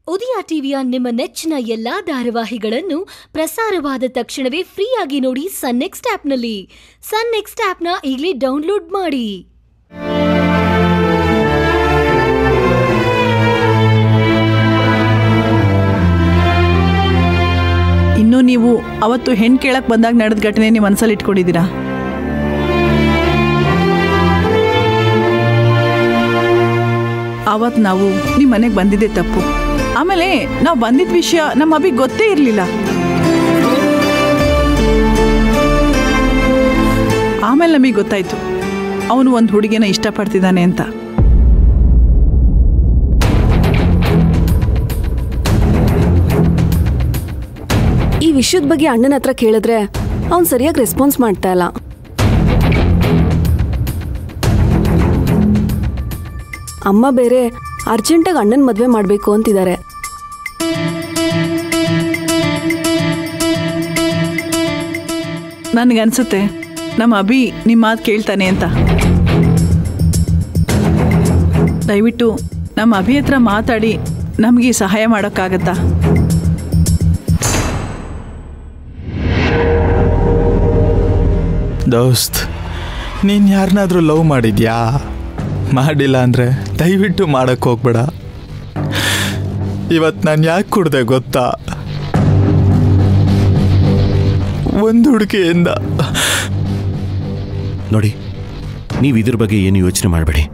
ಉದಯ ಟಿವಿಯ ನಿಮ್ಮ ನೆಚ್ಚಿನ ಎಲ್ಲಾ ಧಾರಾವಾಹಿಗಳನ್ನು ಪ್ರಸಾರವಾದ ತಕ್ಷಣವೇ ಫ್ರೀಯಾಗಿ ನೋಡಿ ಸನ್ ನೆಕ್ಸ್ಟ್ ಆಪ್ನಲ್ಲಿ ಸನ್ ನೆಕ್ಸ್ಟ್ ಆಪ್ನ ಈಗಲೇ ಡೌನ್ಲೋಡ್ ಮಾಡಿ ಇನ್ನು ನೀವು ಅವತ್ತು ಹೆಣ್ಣು ಕೇಳಕ್ ಬಂದಾಗ ನಡೆದ ಘಟನೆ ನೀವು ಮನಸ್ಸಲ್ಲಿ ಇಟ್ಕೊಂಡಿದ್ದೀರಾ ಅವತ್ತು ನಾವು ನಿಮ್ಮ ಮನೆಗೆ ಬಂದಿದ್ದೆ ತಪ್ಪು ಆಮೇಲೆ ನಾವು ಬಂದಿದ್ದ ವಿಷಯ ನಮ್ಮ ಅಭಿಗೆ ಗೊತ್ತೇ ಇರಲಿಲ್ಲ ಆಮೇಲೆ ನಮಗೆ ಗೊತ್ತಾಯ್ತು ಅವನು ಒಂದು ಹುಡುಗಿನ ಇಷ್ಟಪಡ್ತಿದ್ದಾನೆ ಅಂತ ಈ ವಿಷಯದ ಬಗ್ಗೆ ಅಣ್ಣನ ಹತ್ರ ಕೇಳಿದ್ರೆ ಅವ್ನು ಸರಿಯಾಗಿ ರೆಸ್ಪಾನ್ಸ್ ಮಾಡ್ತಾ ಇಲ್ಲ ಅಮ್ಮ ಬೇರೆ ಅರ್ಜೆಂಟಾಗಿ ಅಣ್ಣನ ಮದುವೆ ಮಾಡಬೇಕು ಅಂತಿದ್ದಾರೆ ನನಗನ್ಸುತ್ತೆ ನಮ್ಮ ಅಭಿ ನಿಮ್ಮ ಮಾತು ಕೇಳ್ತಾನೆ ಅಂತ ದಯವಿಟ್ಟು ನಮ್ಮ ಅಭಿ ಹತ್ರ ಮಾತಾಡಿ ನಮಗೆ ಸಹಾಯ ಮಾಡೋಕ್ಕಾಗತ್ತಾ ದೋಸ್ತ್ ನೀನು ಯಾರನ್ನಾದ್ರೂ ಲವ್ ಮಾಡಿದ್ಯಾ ಮಾಡಿಲ್ಲ ಅಂದರೆ ದಯವಿಟ್ಟು ಮಾಡಕ್ಕೆ ಹೋಗ್ಬೇಡ ಇವತ್ತು ನಾನು ಯಾಕೆ ಕುಡ್ದೆ ಗೊತ್ತಾ ಒಂದು ಹುಡುಗಿಯಿಂದ ನೋಡಿ ನೀವು ಇದ್ರ ಬಗ್ಗೆ ಏನು ಯೋಚನೆ ಮಾಡಬೇಡಿ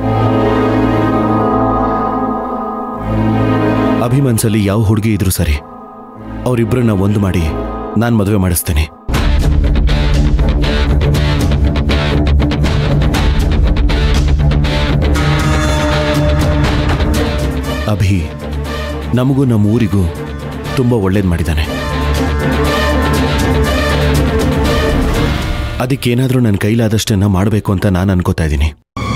ಅಭಿಮನ್ಸಲ್ಲಿ ಯಾವ ಹುಡುಗಿ ಇದ್ರು ಸರಿ ಅವರಿಬ್ಬರನ್ನ ಒಂದು ಮಾಡಿ ನಾನು ಮದುವೆ ಮಾಡಿಸ್ತೇನೆ ಅಭಿ ನಮಗೂ ನಮ್ಮ ಊರಿಗೂ ತುಂಬ ಒಳ್ಳೇದು ಮಾಡಿದ್ದಾನೆ ಅದಕ್ಕೇನಾದರೂ ನನ್ನ ಕೈಲಾದಷ್ಟನ್ನ ಮಾಡಬೇಕು ಅಂತ ನಾನು ಅನ್ಕೋತಾ ಇದ್ದೀನಿ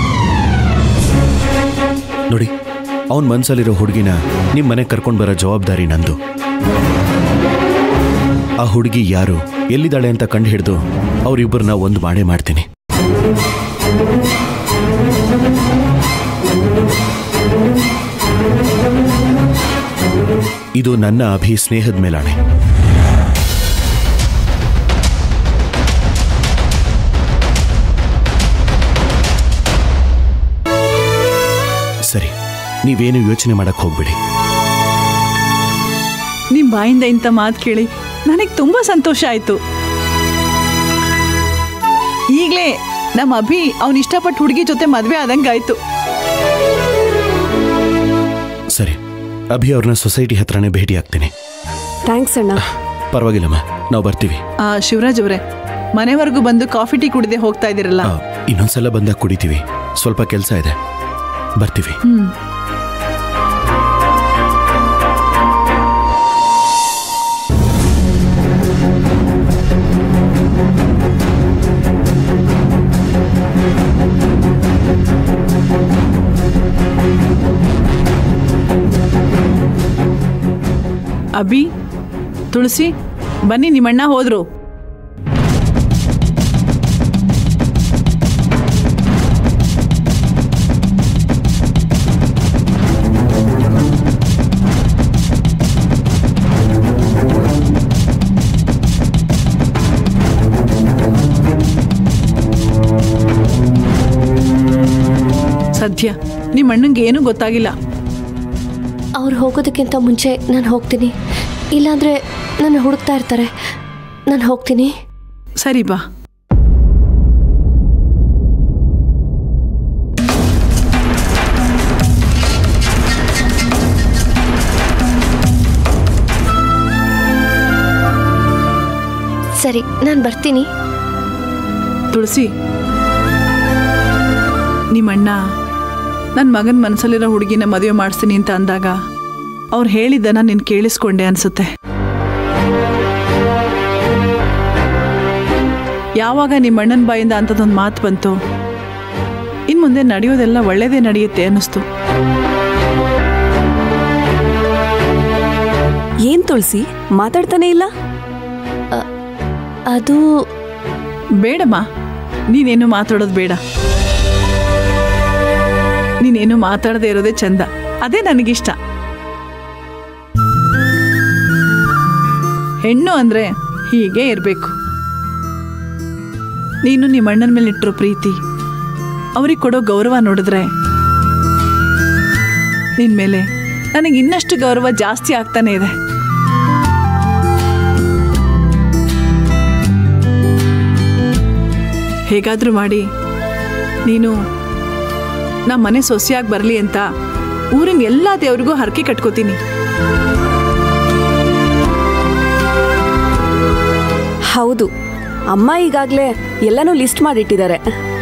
ನೋಡಿ ಅವನ ಮನಸ್ಸಲ್ಲಿರೋ ಹುಡುಗಿನ ನಿಮ್ಮ ಮನೆಗೆ ಕರ್ಕೊಂಡು ಬರೋ ಜವಾಬ್ದಾರಿ ನಂದು ಆ ಹುಡುಗಿ ಯಾರು ಎಲ್ಲಿದ್ದಾಳೆ ಅಂತ ಕಂಡು ಹಿಡಿದು ಅವರಿಬ್ಬರನ್ನ ಒಂದು ಮಾಡೇ ಮಾಡ್ತೀನಿ ಇದು ನನ್ನ ಅಭಿ ಸ್ನೇಹದ ಮೇಲಾಣೆ ಸರಿ ನೀವೇನು ಯೋಚನೆ ಮಾಡಕ್ ಹೋಗ್ಬೇಡಿ ನಿಮ್ಮ ಬಾಯಿಂದ ಇಂಥ ಮಾತು ಕೇಳಿ ನನಗೆ ತುಂಬ ಸಂತೋಷ ಆಯಿತು ಈಗಲೇ ನಮ್ಮ ಅಭಿ ಅವನು ಇಷ್ಟಪಟ್ಟ ಹುಡುಗಿ ಜೊತೆ ಮದುವೆ ಆದಂಗೆ ಆಯಿತು ಸರಿ ಅಭಿ ಅವ್ರನ್ನ ಸೊಸೈಟಿ ಹತ್ರನೇ ಭೇಟಿ ಆಗ್ತೀನಿ ಥ್ಯಾಂಕ್ಸ್ ಅಣ್ಣ ಪರವಾಗಿಲ್ಲಮ್ಮ ನಾವು ಬರ್ತೀವಿ ಆ, ಶಿವರಾಜ್ ಅವರೇ ಮನೆವರೆಗೂ ಬಂದು ಕಾಫಿ ಟೀ ಕುಡಿದೇ ಹೋಗ್ತಾ ಇದ್ದೀರಲ್ಲ ಆ, ಇನ್ನೊಂದ್ಸಲ ಬಂದಾಗ ಕುಡಿತೀವಿ ಸ್ವಲ್ಪ ಕೆಲಸ ಇದೆ ಬರ್ತೀವಿ ಅಭಿ ತುಳಸಿ ಬನ್ನಿ ನಿಮ್ಮಣ್ಣ ಹೋದ್ರು ಸದ್ಯ ನಿಮ್ಮ ಅಣ್ಣಂಗೆ ಏನೂ ಗೊತ್ತಾಗಿಲ್ಲ ಅವ್ರು ಹೋಗೋದಕ್ಕಿಂತ ಮುಂಚೆ ನಾನು ಹೋಗ್ತೀನಿ ಇಲ್ಲಾಂದರೆ ನನ್ನ ಹುಡುಕ್ತಾ ಇರ್ತಾರೆ ನಾನು ಹೋಗ್ತೀನಿ ಸರಿ ಬಾ ಸರಿ ನಾನು ಬರ್ತೀನಿ ತುಳಸಿ ನಿಮ್ಮಣ್ಣ ನನ್ನ ಮಗನ ಮನಸ್ಸಲ್ಲಿರೋ ಹುಡುಗಿನ ಮದುವೆ ಮಾಡಿಸ್ತೀನಿ ಅಂತ ಅಂದಾಗ ಅವ್ರು ಹೇಳಿದ್ದನ್ನ ನೀನು ಕೇಳಿಸ್ಕೊಂಡೆ ಅನ್ಸುತ್ತೆ ಯಾವಾಗ ನಿಮ್ಮಣ್ಣನ ಬಾಯಿಂದ ಅಂಥದ್ದೊಂದು ಮಾತು ಬಂತು ಇನ್ನು ಮುಂದೆ ನಡೆಯೋದೆಲ್ಲ ಒಳ್ಳೇದೇ ನಡೆಯುತ್ತೆ ಅನ್ನಿಸ್ತು ಏನ್ ತುಳಸಿ ಮಾತಾಡ್ತಾನೆ ಇಲ್ಲ ಅದು ಬೇಡಮ್ಮ ನೀನೇನು ಮಾತಾಡೋದು ಬೇಡ ನೀನೇನು ಮಾತಾಡದೇ ಇರೋದೇ ಚಂದ ಅದೇ ನನಗಿಷ್ಟ ಹೆಣ್ಣು ಅಂದರೆ ಹೀಗೆ ಇರಬೇಕು ನೀನು ನಿಮ್ಮ ಅಣ್ಣನ ಮೇಲೆ ಇಟ್ಟಿರೋ ಪ್ರೀತಿ ಅವ್ರಿಗೆ ಕೊಡೋ ಗೌರವ ನೋಡಿದ್ರೆ ನಿನ್ನ ಮೇಲೆ ನನಗೆ ಇನ್ನಷ್ಟು ಗೌರವ ಜಾಸ್ತಿ ಆಗ್ತಾನೆ ಇದೆ ಹೇಗಾದರೂ ಮಾಡಿ ನೀನು ನಮ್ಮ ಮನೆ ಸೊಸೆಯಾಗಿ ಬರಲಿ ಅಂತ ಊರಿನ ಎಲ್ಲ ದೇವ್ರಿಗೂ ಹರಕೆ ಕಟ್ಕೋತೀನಿ ಹೌದು ಅಮ್ಮ ಈಗಾಗಲೇ ಎಲ್ಲನೂ ಲಿಸ್ಟ್ ಮಾಡಿಟ್ಟಿದ್ದಾರೆ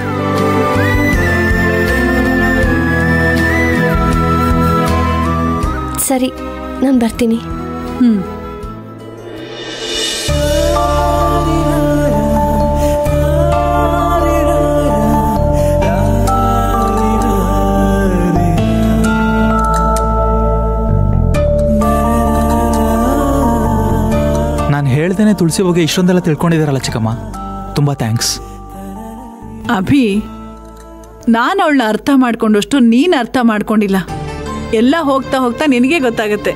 ಸರಿ ನಾನು ಬರ್ತೀನಿ ಹ್ಞೂ ನಾನು ಹೇಳ್ದೇನೆ ತುಳಸಿ ಬಗ್ಗೆ ಇಷ್ಟೊಂದೆಲ್ಲ ತಿಳ್ಕೊಂಡಿದ್ದೀರಲ್ಲ ಚಿಕ್ಕಮ್ಮ ತುಂಬ ಥ್ಯಾಂಕ್ಸ್ ಅಭಿ ನಾನು ಅವಳನ್ನ ಅರ್ಥ ಮಾಡ್ಕೊಂಡಷ್ಟು ನೀನು ಅರ್ಥ ಮಾಡ್ಕೊಂಡಿಲ್ಲ ಎಲ್ಲ ಹೋಗ್ತಾ ಹೋಗ್ತಾ ನಿನಗೆ ಗೊತ್ತಾಗತ್ತೆ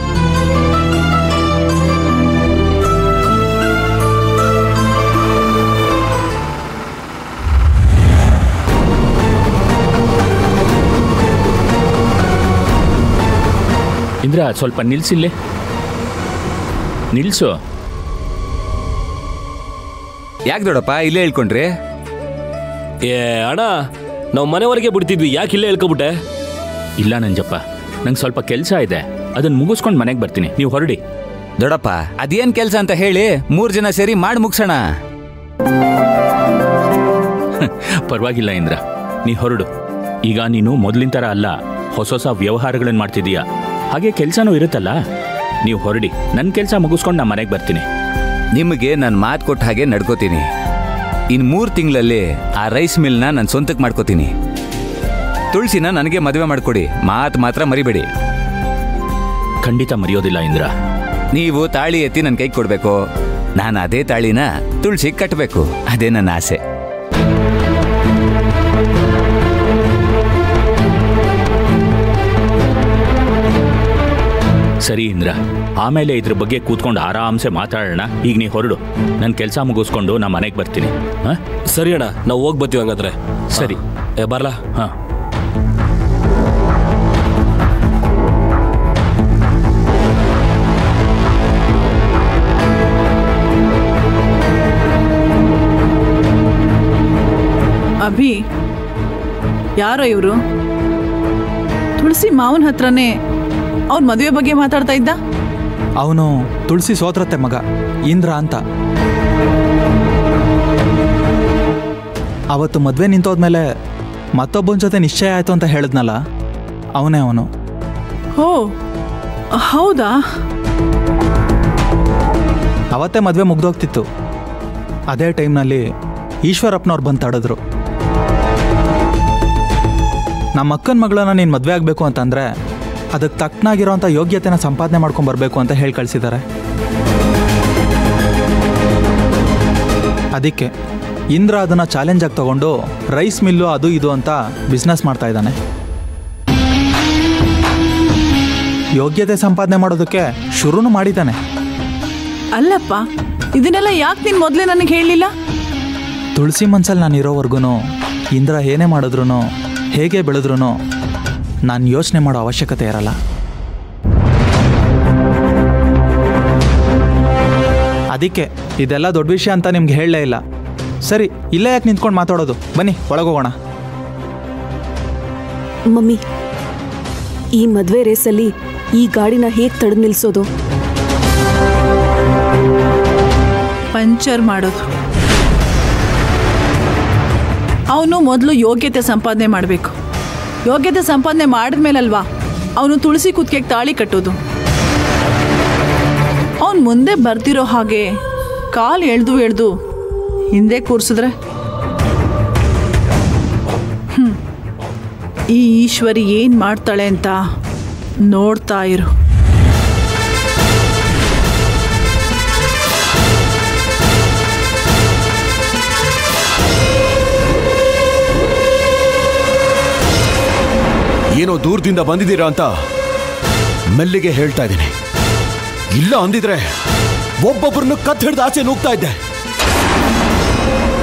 ಇಂದ್ರ ಸ್ವಲ್ಪ ನಿಲ್ಸಿಲ್ಲೇ ನಿಲ್ಸು ಯಾಕೆ ದೊಡ್ಡಪ್ಪ ಇಲ್ಲೇ ಹೇಳ್ಕೊಂಡ್ರಿ ಏ ಅಣ್ಣ ನಾವು ಮನೆವರೆಗೆ ಬಿಡ್ತಿದ್ವಿ ಯಾಕೆ ಇಲ್ಲೇ ಹೇಳ್ಕೊಬಿಟ್ಟೆ ಇಲ್ಲ ನಂಜಪ್ಪ ನಂಗೆ ಸ್ವಲ್ಪ ಕೆಲಸ ಇದೆ ಅದನ್ನ ಮುಗಿಸ್ಕೊಂಡು ಮನೆಗೆ ಬರ್ತೀನಿ ನೀವು ಹೊರಡಿ ದೊಡ್ಡಪ್ಪ ಅದೇನ್ ಕೆಲಸ ಅಂತ ಹೇಳಿ ಮೂರ್ ಜನ ಸೇರಿ ಮಾಡಿ ಮುಗ್ಸೋಣ ಪರವಾಗಿಲ್ಲ ಇಂದ್ರ ನೀ ಹೊರಡು ಈಗ ನೀನು ಮೊದಲಿನ ಥರ ಅಲ್ಲ ಹೊಸ ಹೊಸ ವ್ಯವಹಾರಗಳನ್ನ ಮಾಡ್ತಿದೀಯ ಹಾಗೆ ಕೆಲಸನೂ ಇರುತ್ತಲ್ಲ ನೀವು ಹೊರಡಿ ನನ್ನ ಕೆಲಸ ಮುಗಿಸ್ಕೊಂಡು ನಾನು ಮನೆಗೆ ಬರ್ತೀನಿ ನಿಮಗೆ ನಾನು ಮಾತು ಕೊಟ್ಟ ಹಾಗೆ ನಡ್ಕೋತೀನಿ ಇನ್ ಮೂರ್ ತಿಂಗಳಲ್ಲಿ ಆ ರೈಸ್ ಮಿಲ್ನ ನಾನು ಸ್ವಂತಕ್ಕೆ ಮಾಡ್ಕೋತೀನಿ ತುಳಸಿನ ನನಗೆ ಮದುವೆ ಮಾಡ್ಕೊಡಿ ಮಾತು ಮಾತ್ರ ಮರಿಬೇಡಿ ಖಂಡಿತ ಮರೆಯೋದಿಲ್ಲ ಇಂದ್ರ ನೀವು ತಾಳಿ ಎತ್ತಿ ನನ್ನ ಕೈಗೆ ಕೊಡಬೇಕು ನಾನು ಅದೇ ತಾಳಿನ ತುಳಸಿಗೆ ಕಟ್ಟಬೇಕು ಅದೇ ನನ್ನ ಆಸೆ ಸರಿ ಇಂದ್ರ ಆಮೇಲೆ ಇದ್ರ ಬಗ್ಗೆ ಕೂತ್ಕೊಂಡು ಆರಾಮ್ಸೆ ಮಾತಾಡೋಣ ಈಗ ನೀ ಹೊರಡು ನನ್ನ ಕೆಲಸ ಮುಗಿಸ್ಕೊಂಡು ನಾ ಮನೆಗೆ ಬರ್ತೀನಿ ಹಾಂ ಸರಿ ಅಣ್ಣ ನಾವು ಹೋಗಿ ಬರ್ತೀವಿ ಹಂಗಾದ್ರೆ ಸರಿ ಏ ಬರ್ಲಾ ಹಾಂ ಅಭಿ ಯಾರೋ ಇವರು ತುಳಸಿ ಮಾವನ ಹತ್ರನೇ ಅವ್ರ ಮದುವೆ ಬಗ್ಗೆ ಮಾತಾಡ್ತಾ ಇದ್ದ ಅವನು ತುಳಸಿ ಸೋತ್ರತ್ತೆ ಮಗ ಇಂದ್ರ ಅಂತ ಅವತ್ತು ಮದುವೆ ನಿಂತೋದ್ಮೇಲೆ ಮತ್ತೊಬ್ಬನ ಜೊತೆ ನಿಶ್ಚಯ ಆಯಿತು ಅಂತ ಹೇಳಿದ್ನಲ್ಲ ಅವನೇ ಅವನು ಓ ಹೌದಾ ಅವತ್ತೇ ಮದುವೆ ಮುಗ್ದೋಗ್ತಿತ್ತು ಅದೇ ಟೈಮ್ನಲ್ಲಿ ಈಶ್ವರಪ್ಪನವ್ರು ಬಂದು ತಡೆದ್ರು ನಮ್ಮ ಅಕ್ಕನ ಮಗಳನ್ನ ನೀನು ಮದುವೆ ಆಗಬೇಕು ಅಂತಂದರೆ ಅದಕ್ಕೆ ತಕ್ಕನಾಗಿರೋಂಥ ಯೋಗ್ಯತೆನ ಸಂಪಾದನೆ ಮಾಡ್ಕೊಂಡು ಬರಬೇಕು ಅಂತ ಹೇಳಿ ಕಳಿಸಿದ್ದಾರೆ ಅದಕ್ಕೆ ಇಂದ್ರ ಅದನ್ನು ಚಾಲೆಂಜಾಗಿ ತಗೊಂಡು ರೈಸ್ ಮಿಲ್ಲು ಅದು ಇದು ಅಂತ ಬಿಸ್ನೆಸ್ ಮಾಡ್ತಾ ಇದ್ದಾನೆ ಯೋಗ್ಯತೆ ಸಂಪಾದನೆ ಮಾಡೋದಕ್ಕೆ ಶುರುನು ಮಾಡಿದ್ದಾನೆ ಅಲ್ಲಪ್ಪ ಇದನ್ನೆಲ್ಲ ಯಾಕೆ ನೀನು ಮೊದಲೇ ನನಗೆ ಹೇಳಲಿಲ್ಲ ತುಳಸಿ ಮನ್ಸಲ್ಲಿ ನಾನು ಇರೋವರೆಗೂ ಇಂದ್ರ ಏನೇ ಮಾಡಿದ್ರು ಹೇಗೆ ಬೆಳೆದ್ರೂ ನಾನು ಯೋಚನೆ ಮಾಡೋ ಅವಶ್ಯಕತೆ ಇರಲ್ಲ ಅದಕ್ಕೆ ಇದೆಲ್ಲ ದೊಡ್ಡ ವಿಷಯ ಅಂತ ನಿಮ್ಗೆ ಹೇಳಲೇ ಇಲ್ಲ ಸರಿ ಇಲ್ಲೇ ಯಾಕೆ ನಿಂತ್ಕೊಂಡು ಮಾತಾಡೋದು ಬನ್ನಿ ಒಳಗೋಗೋಣ ಮಮ್ಮಿ ಈ ಮದುವೆ ರೇಸಲ್ಲಿ ಈ ಗಾಡಿನ ಹೇಗೆ ತಡೆದು ನಿಲ್ಲಿಸೋದು ಪಂಚರ್ ಮಾಡೋದು ಅವನು ಮೊದಲು ಯೋಗ್ಯತೆ ಸಂಪಾದನೆ ಮಾಡಬೇಕು ಯೋಗ್ಯತೆ ಸಂಪಾದನೆ ಮಾಡಿದ್ಮೇಲಲ್ವಾ ಅವನು ತುಳಸಿ ಕುತ್ತಿಗೆಗೆ ತಾಳಿ ಕಟ್ಟೋದು ಅವನು ಮುಂದೆ ಬರ್ತಿರೋ ಹಾಗೆ ಕಾಲು ಎಳ್ದು ಎಳ್ದು ಹಿಂದೆ ಕೂರಿಸಿದ್ರೆ ಹ್ಮ್. ಈ ಈಶ್ವರಿ ಏನು ಮಾಡ್ತಾಳೆ ಅಂತ ನೋಡ್ತಾ ಇರು ಏನೋ ದೂರದಿಂದ ಬಂದಿದ್ದೀರಾ ಅಂತ ಮೆಲ್ಲಿಗೆ ಹೇಳ್ತಾ ಇದ್ದೀನಿ ಇಲ್ಲ ಅಂದಿದ್ರೆ ಒಬ್ಬೊಬ್ಬರನ್ನು ಕತ್ ಹಿಡ್ದು ಆಚೆ ನೂಗ್ತಾ ಇದ್ದೆ